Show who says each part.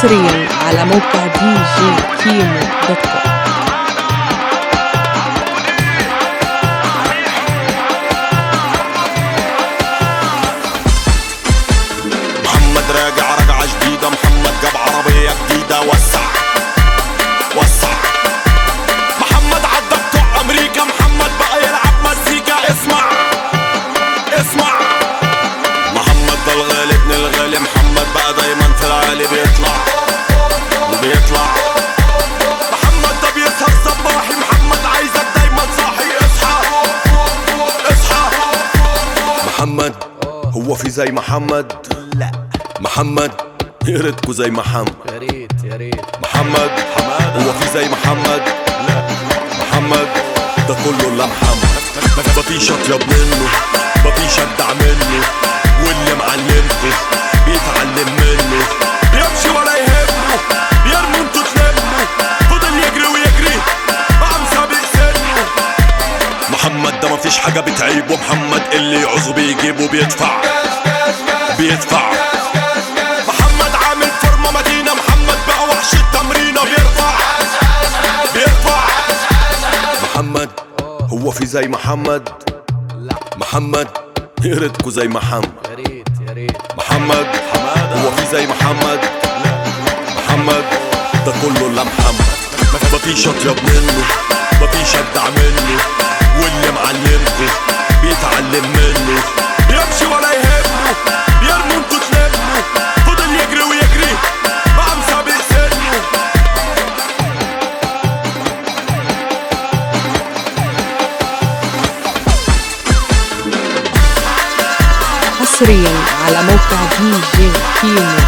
Speaker 1: حصريا على موقع دي جي كيمو دوت كوم
Speaker 2: محمد راجع رجعة جديدة محمد جاب عربية جديدة وسع وسع محمد عدى بتوع أمريكا محمد بقى يلعب مزيكا اسمع اسمع محمد ده الغالي ابن الغالي محمد بقى دايما في العالي بيطلع بيطلع محمد ده بيسهر صباحي محمد عايزك دايما صاحي اصحى اصحى محمد هو في زي محمد لا محمد يا ريتكوا زي محمد
Speaker 3: يا ريت يا ريت
Speaker 2: محمد حماد هو في زي محمد لا محمد ده كله الا محمد مفيش اطيب منه مفيش ابدع منه واللي معلمكوا بيتعلم منه يمشي ولا يهمه يرموا انتوا تلموا فضل يجري ويجري قام سابق سنه محمد ده مفيش حاجة بتعيبه محمد اللي يعوزه بيجيبه بيدفع بيدفع محمد عامل فورمة مدينة محمد بقى وحش التمرينة بيرفع بيرفع محمد هو في زي محمد
Speaker 3: لا
Speaker 2: محمد يا ريتكوا زي محمد
Speaker 3: يا ريت يا ريت
Speaker 2: محمد حمادة هو في زي محمد محمد ده كله الا محمد مفيش اطيب منه مفيش ابدع منه واللي معلمكوا بيتعلم منه يمشي ولا يهمه يرموا انتوا تلموا فضل يجري ويجري بقى مسابق سنه
Speaker 1: حصريا على موقع دي جي كيمو